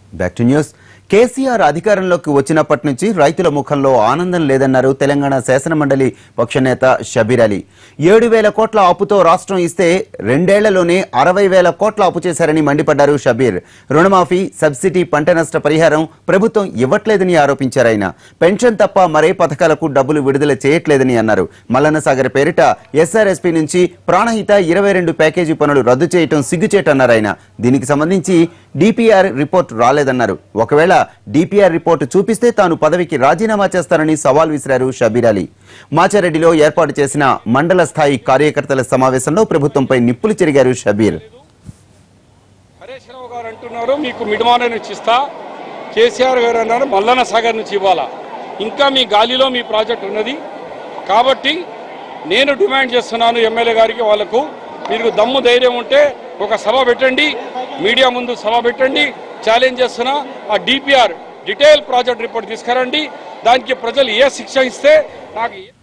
back to news KCR అధికారంలోకి వచ్చినప్పటి నుంచి రైతుల ముఖంలో ఆనందం లేదన్నారు తెలంగాణ శాసనమండలి పక్షనేత షబీర్ అలీ ఏడు వేల కోట్ల అప్పుతో రాష్ట్రం ఇస్తే రెండేళ్లలోనే అరవై వేల కోట్ల అప్పు చేశారని మండిపడ్డారు షబీర్ రుణమాఫీ సబ్సిడీ పంట నష్ట పరిహారం ప్రభుత్వం ఇవ్వట్లేదని ఆరోపించారు ఆయన పెన్షన్ తప్ప మరే పథకాలకు డబ్బులు విడుదల చేయట్లేదని అన్నారు మల్లన్న సాగర్ పేరిట ఎస్ఆర్ఎస్పీ నుంచి ప్రాణహిత ఇరవై రెండు ప్యాకేజీ పనులు రద్దు చేయటం సిగ్గుచేటన్నారు ఆయన దీనికి సంబంధించి డిపిఆర్ రిపోర్ట్ రాలేదన్నారు ఒకవేళ డిపిఆర్ రిపోర్టు చూపిస్తే తాను పదవికి రాజీనామా చేస్తానని సవాల్ విసిరారు షబీర్ అలీ మాచారెడ్డిలో ఏర్పాటు చేసిన మండల స్థాయి కార్యకర్తల సమావేశంలో ప్రభుత్వంపై నిప్పులు చెరిగారు షబీర్ హరీష్ రావు గారు అంటున్నారు మీకు మిడిమాన నుంచి ఇస్తా కేసీఆర్ గారు అన్నారు మల్లన్న సాగర్ నుంచి ఇవ్వాలా ఇంకా మీ గాలిలో మీ ప్రాజెక్ట్ ఉన్నది కాబట్టి నేను డిమాండ్ చేస్తున్నాను ఎమ్మెల్యే గారికి వాళ్లకు మీకు దమ్ము ధైర్యం ఉంటే ఒక సభ పెట్టండి మీడియా ముందు సభ పెట్టండి ఛాలెంజ్ చేస్తున్నా ఆ డిపిఆర్ డీటెయిల్ ప్రాజెక్ట్ రిపోర్ట్ తీసుకురండి దానికి ప్రజలు ఏ శిక్ష ఇస్తే నాకు